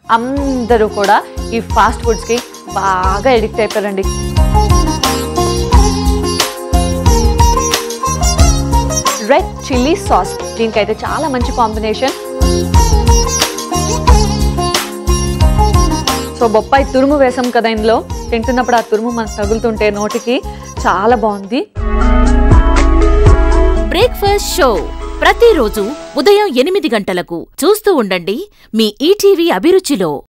అందరూ కూడా ఈ ఫాస్ట్ ఫుడ్స్కి బాగా ఎడిక్ట్ అయిపోయారండి రెడ్ చిల్లీ సాస్ దీనికైతే చాలా మంచి కాంబినేషన్ సో బొప్పాయి తురుము వేసాం కదా ఇందులో తింటున్నప్పుడు ఆ తురుము మనకు తగులుతుంటే నోటికి చాలా బాగుంది బ్రేక్ఫాస్ట్ షో ప్రతిరోజు ఉదయం ఎనిమిది గంటలకు చూస్తూ ఉండండి మీ ఈటీవీ అభిరుచిలో